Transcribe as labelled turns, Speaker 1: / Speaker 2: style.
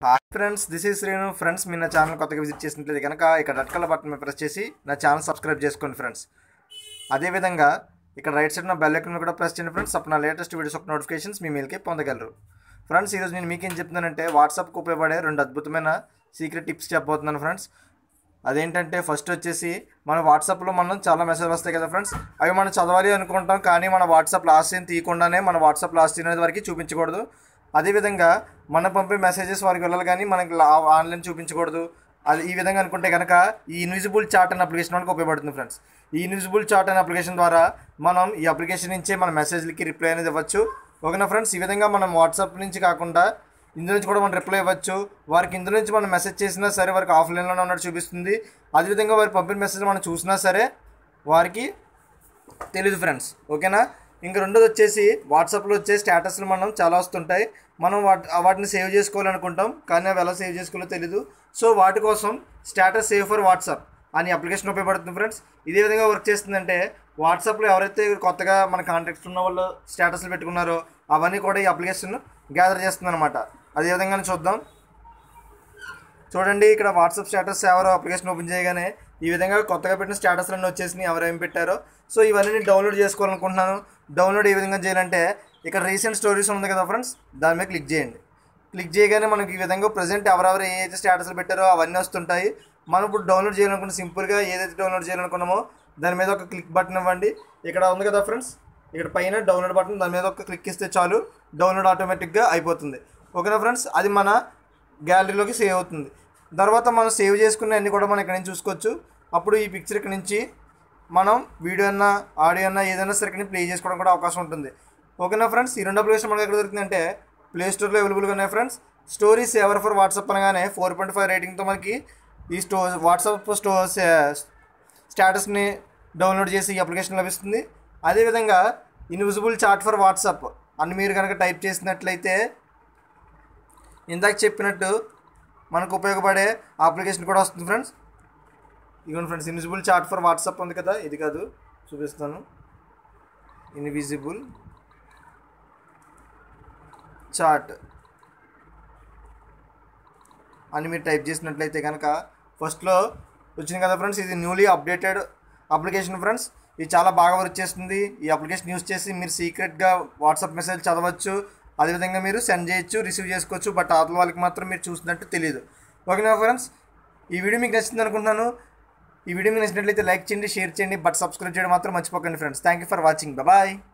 Speaker 1: hi friends this is Srinu friends మీ నా channel కొత్తగా విజిట్ చేసినట్లయితే కనుక ఇక్కడ రెడ్ కలర్ బటన్ మీద ప్రెస్ చేసి నా ఛానల్ సబ్స్క్రైబ్ చేసుకోండి ఫ్రెండ్స్ అదేవిధంగా ఇక్కడ రైట్ సైడ్ నా బెల్ ఐకాన్ కూడా ప్రెస్ చేయండి ఫ్రెండ్స్ అప్పుడు నా లేటెస్ట్ వీడియోస్ ఒక నోటిఫికేషన్స్ మీ మెయిల్కి పొందగలరు ఫ్రెండ్స్ ఈరోజు నేను మీకేం చెప్తున్నానంటే వాట్సాప్కి ఉపయోగపడే రెండు అద్భుతమైన సీక్రెట్ టిప్స్ చెప్పబోతున్నాను ఫ్రెండ్స్ అదేంటంటే ఫస్ట్ వచ్చేసి మన వాట్సాప్లో మనం చాలా మెసేజ్ వస్తాయి కదా ఫ్రెండ్స్ అవి మనం చదవాలి అనుకుంటాం కానీ మన వాట్సాప్ లాస్ట్ సీన్ తీయకుండానే మన వాట్సాప్ లాస్ట్ సీన్ అనేది వరకు చూపించకూడదు అదేవిధంగా మనం పంపే మెసేజెస్ వారికి వెళ్ళాలి కానీ మనకి లా- ఆన్లైన్ చూపించకూడదు అది ఈ విధంగా అనుకుంటే కనుక ఈ ఇన్విజిబుల్ చార్ట్ అనే అప్లికేషన్ మనకు ఉపయోగపడుతుంది ఫ్రెండ్స్ ఈ ఇన్విజిబుల్ చార్ట్ అనే అప్లికేషన్ ద్వారా మనం ఈ అప్లికేషన్ నుంచే మన మెసేజ్లకి రిప్లై అనేది ఇవ్వచ్చు ఓకేనా ఫ్రెండ్స్ ఈ విధంగా మనం వాట్సాప్ నుంచి కాకుండా ఇందులో నుంచి కూడా మనం రిప్లై ఇవ్వచ్చు వారికి ఇందులో నుంచి మనం మెసేజ్ చేసినా సరే వారికి ఆఫ్లైన్లోనే ఉన్నట్టు చూపిస్తుంది అదేవిధంగా వారు పంపిన మెసేజ్ మనం చూసినా సరే వారికి తెలీదు ఫ్రెండ్స్ ఓకేనా ఇంక రెండోది వచ్చేసి వాట్సాప్లో వచ్చే స్టేటస్లు మనం చాలా వస్తుంటాయి మనం వాటి వాటిని సేవ్ చేసుకోవాలనుకుంటాం కానీ అవి ఎలా సేవ్ చేసుకోవాలో తెలీదు సో వాటి కోసం స్టేటస్ సేవ్ ఫర్ వాట్సాప్ అని అప్లికేషన్ ఉపయోగపడుతుంది ఫ్రెండ్స్ ఇదే విధంగా వర్క్ చేస్తుందంటే వాట్సాప్లో ఎవరైతే కొత్తగా మన కాంటాక్ట్స్ ఉన్న వాళ్ళు స్టేటస్లు పెట్టుకున్నారో అవన్నీ కూడా ఈ అప్లికేషన్ గ్యాదర్ చేస్తుంది అనమాట అదే విధంగా చూద్దాం చూడండి ఇక్కడ వాట్సాప్ స్టేటస్ ఎవరో అప్లికేషన్ ఓపెన్ చేయగానే ఈ విధంగా కొత్తగా పెట్టిన స్టేటస్లు అన్నీ వచ్చేసినాయి ఎవరు ఏం పెట్టారో సో ఇవన్నీ నేను డౌన్లోడ్ చేసుకోవాలనుకుంటున్నాను డౌన్లోడ్ ఏ విధంగా చేయాలంటే ఇక్కడ రీసెంట్ స్టోరీస్ ఉంది కదా ఫ్రెండ్స్ దాని మీద క్లిక్ చేయండి క్లిక్ చేయగానే మనకి ఈ విధంగా ప్రజెంట్ ఎవరెవరు ఏ అయితే స్టేటస్లు పెట్టారో అవన్నీ వస్తుంటాయి మనం ఇప్పుడు డౌన్లోడ్ చేయాలనుకున్న సింపుల్గా ఏదైతే డౌన్లోడ్ చేయాలనుకున్నామో దాని మీద ఒక క్లిక్ బటన్ ఇవ్వండి ఇక్కడ ఉంది కదా ఫ్రెండ్స్ ఇక్కడ పైన డౌన్లోడ్ బటన్ దాని మీద ఒక క్లిక్ ఇస్తే చాలు డౌన్లోడ్ ఆటోమేటిక్గా అయిపోతుంది ఓకేనా ఫ్రెండ్స్ అది మన గ్యాలరీలోకి సేవ్ అవుతుంది తర్వాత మనం సేవ్ చేసుకున్న అన్ని కూడా మనం ఇక్కడ నుంచి చూసుకోవచ్చు అప్పుడు ఈ పిక్చర్ ఇక్కడ నుంచి మనం వీడియో అన్నా ఆడియో అన్నా ఏదైనా సరే ఇక్కడ ప్లే చేసుకోవడం కూడా అవకాశం ఉంటుంది ఓకేనా ఫ్రెండ్స్ ఈ రెండు అప్లికేషన్ మనకి ఎక్కడ దొరుకుతుందంటే ప్లే స్టోర్లో అవైలబుల్గా ఉన్నాయి friends story saver for WhatsApp అనగానే ఫోర్ పాయింట్ ఫైవ్ రేటింగ్తో మనకి ఈ స్టో వాట్సాప్ స్టో స్టేటస్ని డౌన్లోడ్ చేసి ఈ అప్లికేషన్ లభిస్తుంది అదేవిధంగా ఇన్విజిబుల్ చాట్ ఫర్ వాట్సాప్ అని మీరు కనుక టైప్ చేసినట్లయితే ఇందాక చెప్పినట్టు మనకు ఉపయోగపడే అప్లికేషన్ కూడా వస్తుంది ఫ్రెండ్స్ ఇదిగోండి friends invisible chat for WhatsApp ఉంది కదా ఇది కాదు చూపిస్తాను ఇన్విజిబుల్ చాట్ అని మీరు టైప్ చేసినట్లయితే కనుక ఫస్ట్లో వచ్చింది కదా ఫ్రెండ్స్ ఇది న్యూలీ అప్డేటెడ్ అప్లికేషన్ ఫ్రెండ్స్ ఇది చాలా బాగా వర్క్ చేస్తుంది ఈ అప్లికేషన్ యూస్ చేసి మీరు సీక్రెట్గా వాట్సాప్ మెసేజ్ చదవచ్చు అదేవిధంగా మీరు సెండ్ చేయొచ్చు రిసీవ్ చేసుకోవచ్చు బట్ అవతల వాళ్ళకి మాత్రం మీరు చూసినట్టు తెలియదు ఓకేనా ఫ్రెండ్స్ ఈ వీడియో మీకు నచ్చింది అనుకుంటున్నాను ఈ వీడియో మీకు నచ్చినట్లయితే లైక్ చేయండి షేర్ చేయండి బట్ సబ్స్క్రైబ్ చేయడం మాత్రం మర్చిపోకండి friends thank you for watching bye